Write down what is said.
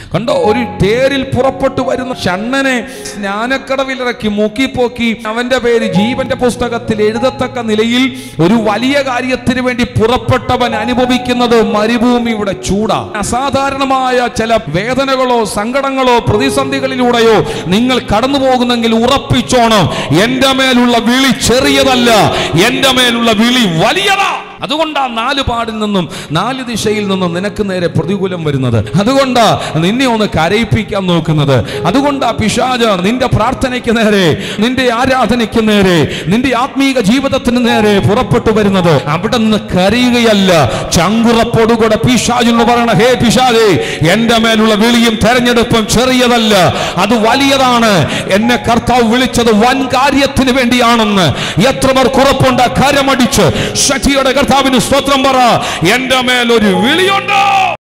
കണ്ടോ ഒരു തേരിൽ പുറപ്പെട്ടു വരുന്ന ഷണ്ണനെ സ്നാനക്കടവിലിറക്കി മൂക്കിപ്പോക്കി അവന്റെ പേര് ജീവന്റെ പുസ്തകത്തിൽ എഴുതത്തക്ക നിലയിൽ ഒരു വലിയ കാര്യത്തിന് വേണ്ടി പുറപ്പെട്ടവൻ അനുഭവിക്കുന്നത് മരുഭൂമിയുടെ ചൂടാ അസാധാരണമായ ചില വേദനകളോ സങ്കടങ്ങളോ പ്രതിസന്ധികളിലൂടെയോ നിങ്ങൾ കടന്നു പോകുന്നെങ്കിൽ ഉറപ്പിച്ചോണം എന്റെ മേലുള്ള വിളി ചെറിയതല്ല എന്റെ മേലുള്ള വിളി വലിയതാ അതുകൊണ്ടാ നാല് പാടിൽ നിന്നും നാല് ദിശയിൽ നിന്നും നിനക്ക് നേരെ പ്രതികൂലം വരുന്നത് അതുകൊണ്ടാ നിന്നെ ഒന്ന് കരയിപ്പിക്കാൻ നോക്കുന്നത് അതുകൊണ്ടാ പിശാജ നിന്റെ പ്രാർത്ഥനയ്ക്ക് നേരെ നിന്റെ ആരാധനയ്ക്ക് നേരെ നിന്റെ ആത്മീക ജീവിതത്തിന് നേരെ പുറപ്പെട്ടു വരുന്നത് അവിടെ നിന്ന് കരയുകയല്ല ചങ്കുറപ്പോടുകൂടെ പിശാജ് എന്ന് പറയണ ഹേ പിശാജെ എന്റെ മേലുള്ള വിളിയും തെരഞ്ഞെടുപ്പും ചെറിയതല്ല അത് വലിയതാണ് എന്നെ കർത്താവ് വിളിച്ചത് വൻ കാര്യത്തിന് വേണ്ടിയാണെന്ന് എത്ര പേർ കുറപ്പുണ്ട് കരമടിച്ച് ശക്തിയുടെ കർത്താവിന് സ്തോത്രം പറ എന്റെ മേലൊരു വിളിയുണ്ട്